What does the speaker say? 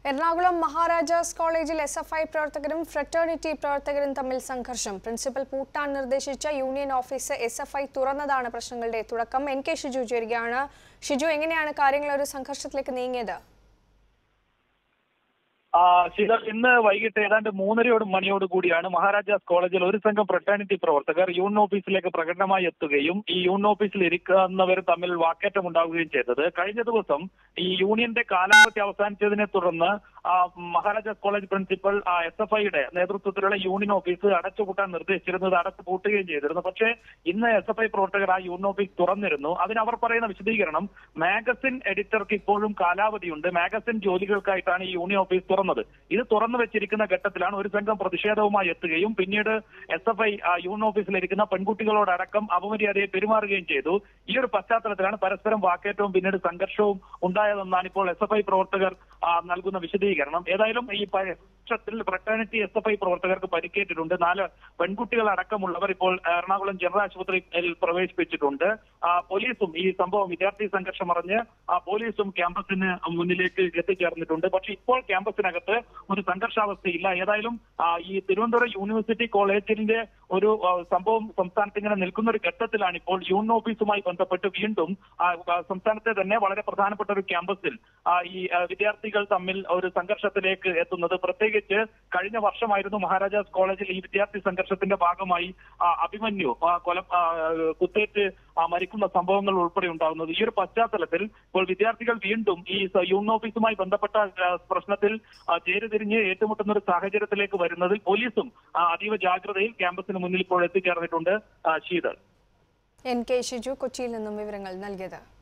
എറണാകുളം മഹാരാജാസ് കോളേജിൽ S F I പ്രവർത്തകരും fraternity പ്രവർത്തകരും തമ്മിൽ സംഘർഷം പ്രിൻസിപ്പൽ പൂട്ടാൻ നിർദ്ദേശിച്ച union office S F I തുറന്നതാണ് പ്രശ്നങ്ങളുടെ തുടക്കം എൻ കെ ഷിജു ചേരുകയാണ് ഷിജു എങ്ങനെയാണ് കാര്യങ്ങൾ ഒരു സംഘർഷത്തിലേക്ക് നീങ്ങിയത് ആ, ശില ഇന്ന് വൈകിട്ട് ഏതാണ്ട് മൂന്നരയോട് മണിയോട് കൂടിയാണ് മഹാരാജാസ് കോളേജിൽ ഒരു സംഘം ഫ്രട്ടേണിറ്റി പ്രവർത്തകർ യൂണിയൻ ഓഫീസിലേക്ക് പ്രകടനമായി എത്തുകയും ഈ യൂണിയൻ ഓഫീസിൽ ഇരിക്കുന്നവർ തമ്മിൽ വാക്കേറ്റം ഉണ്ടാവുകയും ചെയ്തത് കഴിഞ്ഞ ദിവസം ഈ യൂണിയന്റെ കാലാവധി അവസാനിച്ചതിനെ തുടർന്ന് ആ, Maharajas college principal S F ഐയുടെ നേതൃത്വത്തിലുള്ള യൂണിയൻ ഓഫീസ് അടച്ചുപൂട്ടാൻ നിർദ്ദേശിച്ചിരുന്നത് അടച്ചു പൂട്ടുകയും ചെയ്തിരുന്നു പക്ഷേ ഇന്ന് എസ് എഫ് ഐ പ്രവർത്തകർ ആ യൂണിയൻ ഓഫീസ് തുറന്നിരുന്നു അതിന് അവർ പറയുന്ന വിശദീകരണം മാഗസിൻ എഡിറ്റർക്ക് ഇപ്പോഴും കാലാവധിയുണ്ട് മാഗസിൻ ജോലികൾക്കായിട്ടാണ് ഈ യൂണിയൻ ഓഫീസ് തുറന്നത് ഇത് തുറന്നു വെച്ചിരിക്കുന്ന ഘട്ടത്തിലാണ് ഒരു സംഘം പ്രതിഷേധവുമായി എത്തുകയും പിന്നീട് എസ് എഫ് ഐ യൂണിയൻ ഓഫീസിലിരിക്കുന്ന പെൺകുട്ടികളോടടക്കം അപമര്യാദയെ പെരുമാറുകയും ചെയ്തു ഈ ഒരു പശ്ചാത്തലത്തിലാണ് പരസ്പരം വാക്കേറ്റവും പിന്നീട് സംഘർഷവും ഉണ്ടായതെന്നാണ് ഇപ്പോൾ എസ് എഫ് ഐ പ്രവർത്തകർ ആ, നൽകുന്ന വിശദീകരണം ഏതായാലും ഈ പക്ഷത്തിൽ ഫ്രട്ടേണിറ്റി എസ് എഫ് ഐ പ്രവർത്തകർക്ക് പരിക്കേറ്റിട്ടുണ്ട് നാല് പെൺകുട്ടികൾ അടക്കമുള്ളവർ ഇപ്പോൾ എറണാകുളം ജനറൽ ആശുപത്രിയിൽ പ്രവേശിപ്പിച്ചിട്ടുണ്ട് ആ, പോലീസും ഈ സംഭവം വിദ്യാർത്ഥി സംഘർഷം അറിഞ്ഞ് ആ, പോലീസും ക്യാമ്പസിന് മുന്നിലേക്ക് എത്തിച്ചേർന്നിട്ടുണ്ട് പക്ഷെ ഇപ്പോൾ ക്യാമ്പസിനകത്ത് ഒരു സംഘർഷാവസ്ഥയില്ല ഏതായാലും ആ, ഈ തിരുവനന്തപുരം യൂണിവേഴ്സിറ്റി കോളേജിന്റെ ഒരു ആ, സംഭവം സംസ്ഥാനത്ത് ഇങ്ങനെ നിൽക്കുന്ന ഒരു ഘട്ടത്തിലാണ് ഇപ്പോൾ യൂണിയൻ ഓഫീസുമായി ബന്ധപ്പെട്ട് വീണ്ടും ആ, ആ, സംസ്ഥാനത്തെ തന്നെ വളരെ പ്രധാനപ്പെട്ട ഒരു ക്യാമ്പസിൽ ആ, ഈ ആ, വിദ്യാർത്ഥികൾ തമ്മിൽ ഒരു സംഘർഷത്തിലേക്ക് എത്തുന്നത് പ്രത്യേകിച്ച് കഴിഞ്ഞ വർഷമായിരുന്നു മഹാരാജാസ് കോളേജിൽ ഈ വിദ്യാർത്ഥി സംഘർഷത്തിന്റെ ഭാഗമായി ആ, അഭിമന്യു ആ, കൊല ആ, കുത്തേറ്റ് ആ, മരിക്കുന്ന സംഭവങ്ങൾ ഉൾപ്പെടെ ഉണ്ടാകുന്നത് ഈ ഒരു പശ്ചാത്തലത്തിൽ ഇപ്പോൾ വിദ്യാർത്ഥികൾ വീണ്ടും ഈ സ- യൂണിയൻ ഓഫീസുമായി ബന്ധപ്പെട്ട ആ, പ്രശ്നത്തിൽ ആ, ചേരുതിരിഞ്ഞ് ഏറ്റുമുട്ടുന്ന ഒരു സാഹചര്യത്തിലേക്ക് വരുന്നതിൽ പോലീസും ആ, അതീവ ജാഗ്രതയിൽ ക്യാമ്പസിന് മുന്നിൽ ഇപ്പോൾ എത്തിച്ചേർന്നിട്ടുണ്ട് ആ, ശീതൾ എൻ കെ ഷിജു കൊച്ചിയിൽ നിന്നും വിവരങ്ങൾ നൽകിയത്